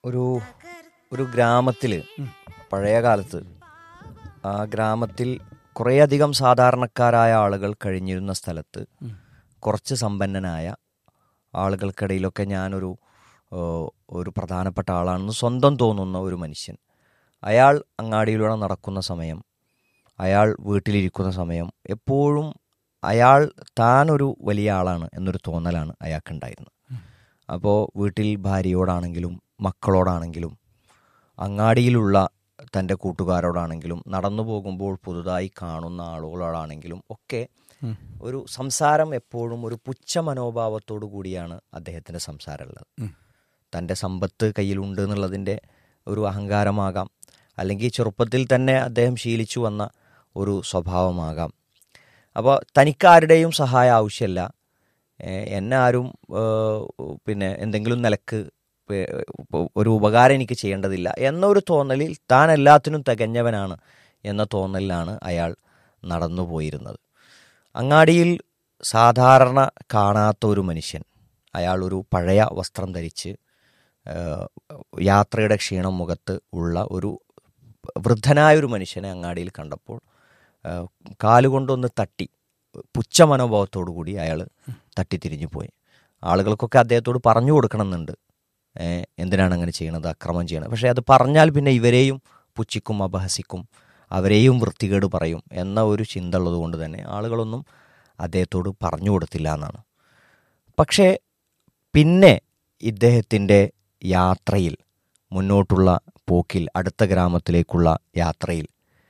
ഒരു ഒരു ഗ്രാമത്തിൽ പഴയ കാലത്ത് ആ ഗ്രാമത്തിൽ കുറേയധികം സാധാരണക്കാരായ ആളുകൾ കഴിഞ്ഞിരുന്ന സ്ഥലത്ത് കുറച്ച് സമ്പന്നനായ ആളുകൾക്കിടയിലൊക്കെ ഞാനൊരു ഏ, ഒരു പ്രധാനപ്പെട്ട ആളാണെന്ന് സ്വന്തം തോന്നുന്ന ഒരു മനുഷ്യൻ അയാൾ അങ്ങാടിയിലൂടെ നടക്കുന്ന സമയം അയാൾ വീട്ടിലിരിക്കുന്ന സമയം എപ്പോഴും അയാൾ താൻ ഒരു വലിയ ആളാണ് എന്നൊരു തോന്നലാണ് അയാൾക്കുണ്ടായിരുന്നത് അപ്പോൾ വീട്ടിൽ ഭാര്യയോടാണെങ്കിലും മക്കളോടാണെങ്കിലും അങ്ങാടിയിലുള്ള തൻ്റെ കൂട്ടുകാരോടാണെങ്കിലും നടന്നു പോകുമ്പോൾ പുതുതായി കാണുന്ന ആളുകളോടാണെങ്കിലും ഒക്കെ ഒരു സംസാരം എപ്പോഴും ഒരു പുച്ഛ മനോഭാവത്തോടു കൂടിയാണ് അദ്ദേഹത്തിൻ്റെ സംസാരമുള്ളത് തൻ്റെ സമ്പത്ത് കയ്യിലുണ്ട് എന്നുള്ളതിൻ്റെ ഒരു അഹങ്കാരമാകാം അല്ലെങ്കിൽ ചെറുപ്പത്തിൽ തന്നെ അദ്ദേഹം ശീലിച്ചു വന്ന ഒരു സ്വഭാവമാകാം അപ്പോൾ തനിക്കാരുടെയും സഹായം ആവശ്യമില്ല ഏഹ് എന്നെ ആരും ഏഹ് പിന്നെ എന്തെങ്കിലും നിലക്ക് പേ- ഒരു ഉപകാരം എനിക്ക് ചെയ്യേണ്ടതില്ല എന്നൊരു തോന്നലിൽ താൻ എല്ലാത്തിനും തികഞ്ഞവനാണ് എന്ന തോന്നലിലാണ് അയാൾ നടന്നു പോയിരുന്നത് അങ്ങാടിയിൽ സാധാരണ കാണാത്ത ഒരു മനുഷ്യൻ അയാൾ ഒരു പഴയ വസ്ത്രം ധരിച്ച് ഏഹ് യാത്രയുടെ ക്ഷീണം മുഖത്ത് ഉള്ള ഒരു വൃദ്ധനായ ഒരു മനുഷ്യനെ അങ്ങാടിയിൽ കണ്ടപ്പോൾ ഏഹ് കാലുകൊണ്ടൊന്ന് തട്ടി പുച്ഛ മനോഭാവത്തോടു കൂടി അയാൾ തട്ടിത്തിരിഞ്ഞു പോയി ആളുകൾക്കൊക്കെ അദ്ദേഹത്തോട് പറഞ്ഞു കൊടുക്കണമെന്നുണ്ട് ഏഹ് എന്തിനാണ് അങ്ങനെ ചെയ്യണത് അക്രമം ചെയ്യണത് പക്ഷേ അത് പറഞ്ഞാൽ പിന്നെ ഇവരെയും പുച്ഛിക്കും അപഹസിക്കും അവരെയും വൃത്തികേട് പറയും എന്ന ഒരു ചിന്ത ഉള്ളതുകൊണ്ട് തന്നെ ആളുകളൊന്നും അദ്ദേഹത്തോട് പറഞ്ഞു കൊടുത്തില്ല എന്നാണ് പക്ഷേ പിന്നെ ഇദ്ദേഹത്തിൻ്റെ യാത്രയിൽ മുന്നോട്ടുള്ള പോക്കിൽ അടുത്ത ഗ്രാമത്തിലേക്കുള്ള യാത്രയിൽ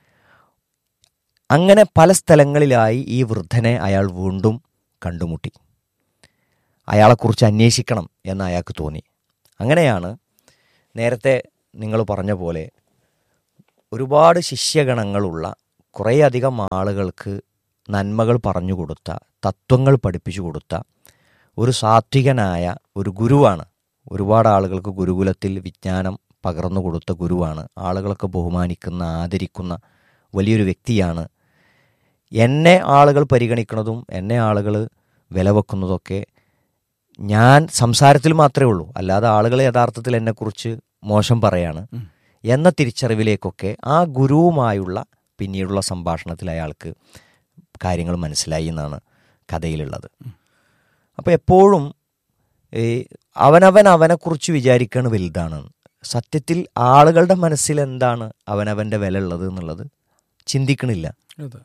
അങ്ങനെ പല സ്ഥലങ്ങളിലായി ഈ വൃദ്ധനെ അയാൾ വീണ്ടും കണ്ടുമുട്ടി അയാളെക്കുറിച്ച് അന്വേഷിക്കണം എന്ന് അയാൾക്ക് തോന്നി അങ്ങനെയാണ് നേരത്തെ നിങ്ങൾ പറഞ്ഞ പോലെ ഒരുപാട് ശിഷ്യഗണങ്ങളുള്ള കുറേയധികം ആളുകൾക്ക് നന്മകൾ പറഞ്ഞു കൊടുത്ത തത്വങ്ങൾ പഠിപ്പിച്ചു കൊടുത്ത ഒരു സാത്വികനായ ഒരു ഗുരുവാണ് ഒരുപാട് ആളുകൾക്ക് ഗുരുകുലത്തിൽ വിജ്ഞാനം പകർന്നു കൊടുത്ത ഗുരുവാണ് ആളുകളൊക്കെ ബഹുമാനിക്കുന്ന ആദരിക്കുന്ന വലിയൊരു വ്യക്തിയാണ് എന്നെ ആളുകൾ പരിഗണിക്കുന്നതും എന്നെ ആളുകൾ വില വെക്കുന്നതൊക്കെ ഞാൻ സംസാരത്തിൽ മാത്രമേ ഉള്ളൂ അല്ലാതെ ആളുകൾ യഥാർത്ഥത്തിൽ എന്നെക്കുറിച്ച് മോശം പറയാണ് എന്ന തിരിച്ചറിവിലേക്കൊക്കെ ആ ഗുരുവുമായുള്ള പിന്നീടുള്ള സംഭാഷണത്തിൽ അയാൾക്ക് കാര്യങ്ങൾ മനസ്സിലായി എന്നാണ് കഥയിലുള്ളത് അപ്പോൾ എപ്പോഴും ഈ അവനവൻ അവനെക്കുറിച്ച് വിചാരിക്കുകയാണ് വലുതാണ് സത്യത്തിൽ ആളുകളുടെ മനസ്സിൽ എന്താണ് അവനവൻ്റെ വില ഉള്ളത് എന്നുള്ളത് ചിന്തിക്കണില്ല അതെ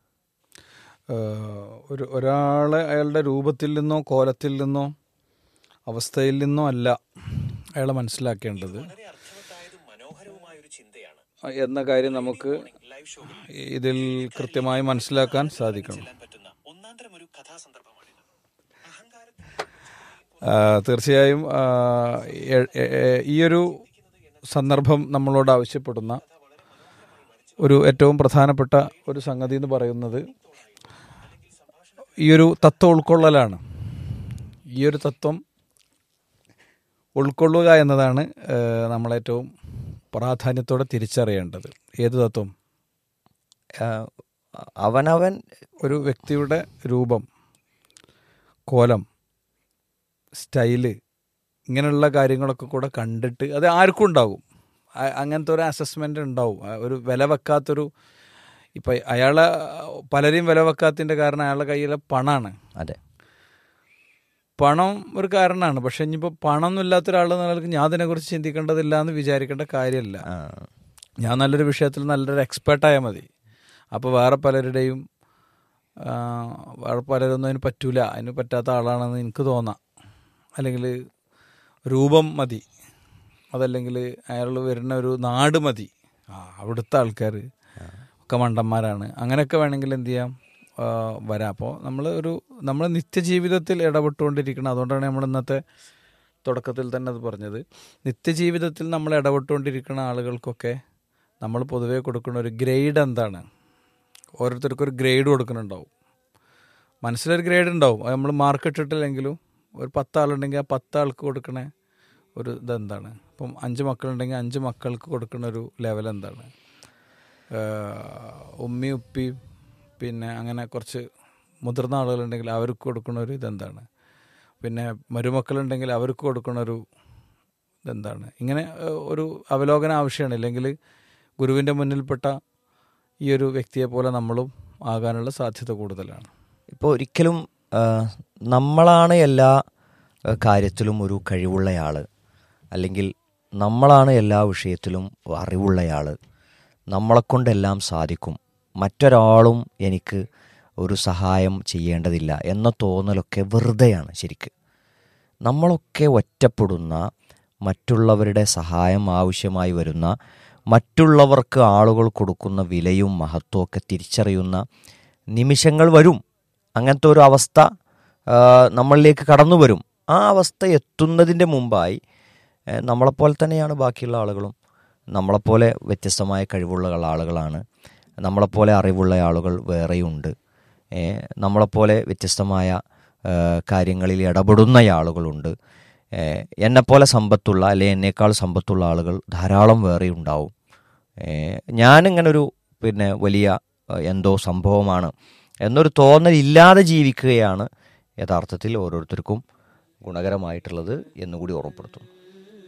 ഏഹ് ഒരു ഒരാളെ അയാളുടെ രൂപത്തിൽ നിന്നോ കോലത്തിൽ നിന്നോ അവസ്ഥയിൽ നിന്നോ അല്ല അയാളെ മനസ്സിലാക്കേണ്ടത് എന്ന കാര്യം നമുക്ക് ഇതിൽ കൃത്യമായി മനസ്സിലാക്കാൻ സാധിക്കണം ആ, തീർച്ചയായും ആ, എ- എ- എ- ഈയൊരു സന്ദർഭം നമ്മളോട് ആവശ്യപ്പെടുന്ന ഒരു ഏറ്റവും പ്രധാനപ്പെട്ട ഒരു സംഗതി എന്ന് പറയുന്നത് ഈ ഒരു തത്വം ഉൾക്കൊള്ളലാണ് ഈ ഒരു തത്വം ഉൾക്കൊള്ളുക എന്നതാണ് ഏഹ്, നമ്മളേറ്റവും പ്രാധാന്യത്തോടെ തിരിച്ചറിയേണ്ടത് ഏത് തത്വം ആ, അവനവൻ ഒരു വ്യക്തിയുടെ രൂപം കോലം സ്റ്റൈല് ഇങ്ങനെയുള്ള കാര്യങ്ങളൊക്കെ കൂടെ കണ്ടിട്ട് അത് ആർക്കും ഉണ്ടാകും അ- അങ്ങനത്തെ ഒരു അസസ്മെൻ്റ് ഉണ്ടാവും ആ ഒരു വില വെക്കാത്തൊരു ഇപ്പം അയാളെ പലരെയും വില വെക്കാത്തതിൻ്റെ കാരണം അയാളുടെ കയ്യിലെ പണമാണ് അതെ പണം ഒരു കാരണമാണ് പക്ഷെ ഇനിയിപ്പോൾ പണമൊന്നും ഇല്ലാത്ത ഒരാൾ നിലക്ക് ഞാൻ അതിനെക്കുറിച്ച് ചിന്തിക്കേണ്ടതില്ല എന്ന് വിചാരിക്കേണ്ട കാര്യമില്ല ആ, ഞാൻ നല്ലൊരു വിഷയത്തിൽ നല്ലൊരു എക്സ്പേർട്ടായാൽ മതി അപ്പോൾ വേറെ പലരുടെയും ആ, വേറെ പലരൊന്നും അതിന് പറ്റൂല അതിന് പറ്റാത്ത ആളാണെന്ന് എനിക്ക് തോന്നാം അല്ലെങ്കിൽ രൂപം മതി അതല്ലെങ്കിൽ അയാൾ വരുന്ന ഒരു നാട് മതി ആ അവിടുത്തെ ആൾക്കാർ ഒക്കെ മണ്ടന്മാരാണ് അങ്ങനെയൊക്കെ വേണമെങ്കിൽ എന്ത് ചെയ്യാം ആ, വരാം അപ്പോൾ നമ്മൾ ഒരു നമ്മൾ നിത്യജീവിതത്തിൽ ഇടപെട്ടുകൊണ്ടിരിക്കണം അതുകൊണ്ടാണ് നമ്മൾ ഇന്നത്തെ തുടക്കത്തിൽ തന്നെ അത് പറഞ്ഞത് നിത്യജീവിതത്തിൽ നമ്മൾ ഇടപെട്ടുകൊണ്ടിരിക്കുന്ന ആളുകൾക്കൊക്കെ നമ്മൾ പൊതുവേ കൊടുക്കുന്ന ഒരു ഗ്രേഡ് എന്താണ് ഓരോരുത്തർക്കും ഒരു ഗ്രേഡ് കൊടുക്കുന്നുണ്ടാവും മനസ്സിലൊരു ഗ്രേഡ് ഉണ്ടാവും അത് നമ്മൾ മാർക്ക് ഇട്ടിട്ടില്ലെങ്കിലും ഒരു പത്താളുണ്ടെങ്കിൽ ആ പത്താൾക്ക് കൊടുക്കണ ഒരു ഇതെന്താണ് ഇപ്പം അഞ്ച് മക്കളുണ്ടെങ്കിൽ അഞ്ച് മക്കൾക്ക് കൊടുക്കുന്ന ഒരു ലെവൽ എന്താണ് ഏഹ് ഉമ്മി ഉപ്പി പിന്നെ അങ്ങനെ കുറച്ച് മുതിർന്ന ആളുകളുണ്ടെങ്കിൽ അവർക്ക് കൊടുക്കുന്ന ഒരു ഇതെന്താണ് പിന്നെ മരുമക്കളുണ്ടെങ്കിൽ അവർക്ക് കൊടുക്കുന്ന ഒരു ഇതെന്താണ് ഇങ്ങനെ ഏഹ്, ഒരു അവലോകനം ആവശ്യമാണ് ഇല്ലെങ്കിൽ ഗുരുവിൻ്റെ മുന്നിൽപ്പെട്ട ഈ ഒരു വ്യക്തിയെ പോലെ നമ്മളും ആകാനുള്ള സാധ്യത കൂടുതലാണ് ഇപ്പോൾ ഒരിക്കലും ആ, നമ്മളാണ് എല്ലാ ആ, കാര്യത്തിലും ഒരു കഴിവുള്ളയാൾ അല്ലെങ്കിൽ നമ്മളാണ് എല്ലാ വിഷയത്തിലും അറിവുള്ളയാൾ നമ്മളെക്കൊണ്ടെല്ലാം സാധിക്കും മറ്റൊരാളും എനിക്ക് ഒരു സഹായം ചെയ്യേണ്ടതില്ല എന്ന തോന്നലൊക്കെ വെറുതെയാണ് ശരിക്ക് നമ്മളൊക്കെ ഒറ്റപ്പെടുന്ന മറ്റുള്ളവരുടെ സഹായം ആവശ്യമായി വരുന്ന മറ്റുള്ളവർക്ക് ആളുകൾ കൊടുക്കുന്ന വിലയും മഹത്വവും ഒക്കെ തിരിച്ചറിയുന്ന നിമിഷങ്ങൾ വരും അങ്ങനത്തെ ഒരു അവസ്ഥ ആ, നമ്മളിലേക്ക് കടന്നു വരും ആ അവസ്ഥ എത്തുന്നതിൻ്റെ മുമ്പായി ഏ, നമ്മളെപ്പോലെ തന്നെയാണ് ബാക്കിയുള്ള ആളുകളും നമ്മളെപ്പോലെ വ്യത്യസ്തമായ കഴിവുള്ള ആളുകളാണ് നമ്മളെപ്പോലെ അറിവുള്ള ആളുകൾ വേറെയുണ്ട് ഏ, നമ്മളെപ്പോലെ വ്യത്യസ്തമായ ആ, കാര്യങ്ങളിൽ ഇടപെടുന്ന ആളുകളുണ്ട് ഏ, എന്നെപ്പോലെ സമ്പത്തുള്ള അല്ലെങ്കിൽ എന്നേക്കാൾ സമ്പത്തുള്ള ആളുകൾ ധാരാളം വേറെ ഉണ്ടാവും ഏ, ഞാനിങ്ങനൊരു പിന്നെ വലിയ ആ, എന്തോ സംഭവമാണ് എന്നൊരു തോന്നൽ ഇല്ലാതെ ജീവിക്കുകയാണ് യഥാർത്ഥത്തിൽ ഓരോരുത്തർക്കും ഗുണകരമായിട്ടുള്ളത് എന്നുകൂടി ഓർമ്മപ്പെടുത്തും